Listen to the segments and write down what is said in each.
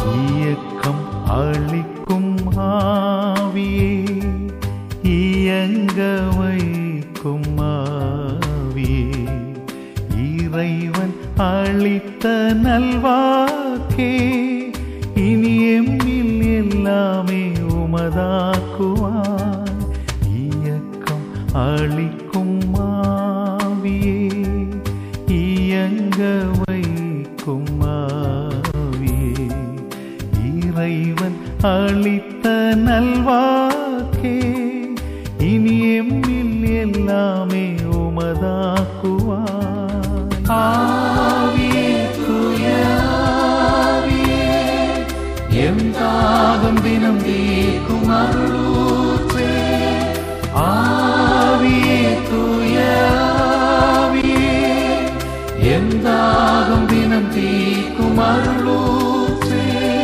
இயக்கம் அளிக்கும் ஆவியே இயங்க வைக்கும் ஆவியே இறைவன் அளித்த நல்வாக்கே இனி எம்மில் எல்லாமே உமதாக்குவான் இயக்கம் அளிக்கும் ஆவியே இயங்க வைக்கும் ஆவியே இறைவன் அளித்த நல்வாக்கே இனி எம்மில் எல்லாமே உமதாக்குவான் ஆவியே தூய ஆவியே எம் தாகம் தினம் தீர்க்கும் அருளூற்றே ஆவியே தூய ஆவியே எம் தாகம் தினம் தீர்க்கும் அருளூற்றே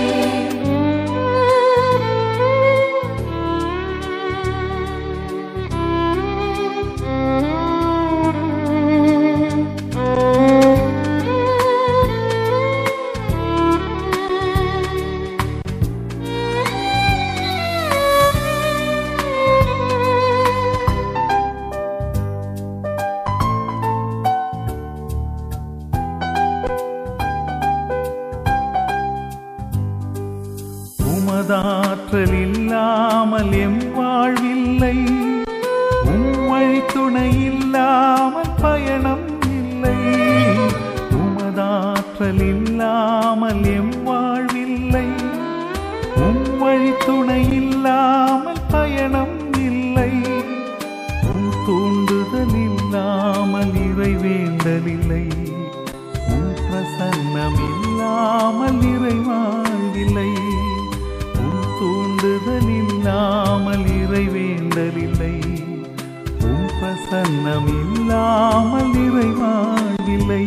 உமதாற்றல் இல்லாமல் எம் வாழ்வில்லை உம்வழி துணை இல்லாமல் பயணம் இல்லை உமதாற்றல் இல்லாமல் எம் வாழ்வில்லை உம்வழி துணை இல்லாமல் பயணம் இல்லை உன் தூண்டுதல் இல்லாமல் இறைவேண்டலில்லை உன் பிரசன்னம் இல்லாமல் இறைவாழ்வில்லை உன் தூண்டுதல் இல்லாமல் இறைவேண்டலில்லை உன் பிரசன்னம் இல்லாமல் இறைவாழ்வில்லை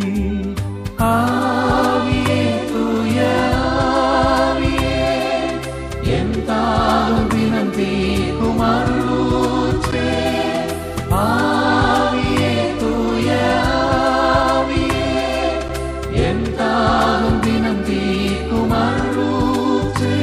ஆவியே தூய ஆவியே என் தாகம் தினம் தீர்க்கும் அருளூற்றே ஆவியே தூய ஆவியே என் தாகம் தினம் தீர்க்கும் அருளூற்றே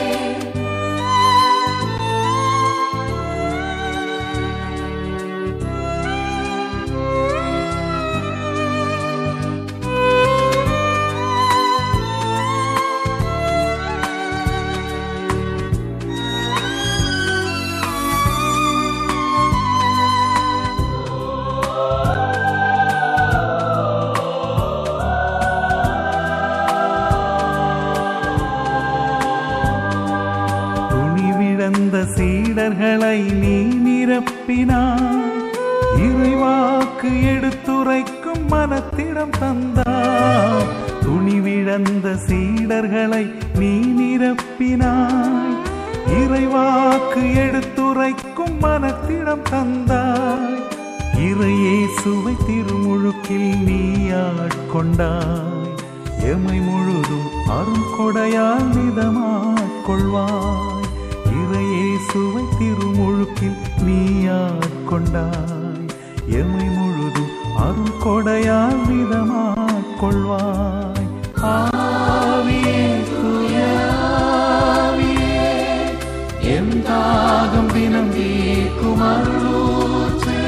துணிவிழந்த சீடர்களை நீ நிரப்பினாய் இறைவாக்கு எடுத்துரைக்கும் மனத்திடம் தந்தாய் துணிவிழந்த சீடர்களை நீ நிரப்பினாய் இறைவாக்கு எடுத்துரைக்கும் மனத்திடம் தந்தாய் இறையேசுவை திருமுழுக்கில் நீ ஆட்கொண்டாய் எமை முழுதும் அருங்கொடையால் நிதமாட்கொள்வாய் இறையேசுவை திருமுழுக்கில் நீ ஆட்கொண்டாய் எமை முழுதும் அருங்கொடையால் நிதமாட்கொள்வாய் ஆவியே தூய ஆவியே என் தாகம் தினம் தீர்க்கும் அருளூற்றே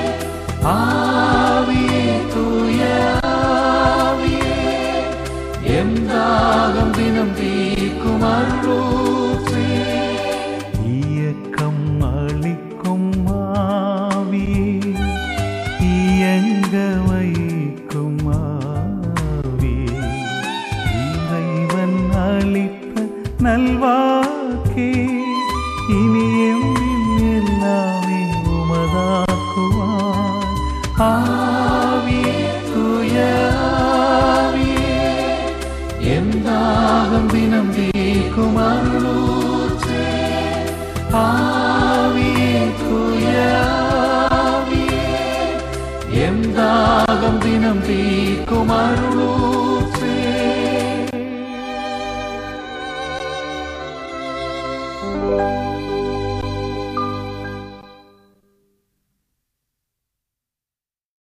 ஆவியே தூய ஆவியே என் தாகம் தினம் தீர்க்கும் அருளூற்றே இயக்கம் அளிக்கும் ஆவியே இயங்க வைக்கும் ஆவியே இறைவன் அளித்த நல்வாக்கே இனி எம்மில் எல்லாமே உமதாக்குவான் ஆவியே தூய ஆவியே என் தாகம் தினம் தீர்க்கும் அருளூற்றே ஆவியே தூய ஆவியே எம் தாகம் தினம் தீர்க்கும் அருளூ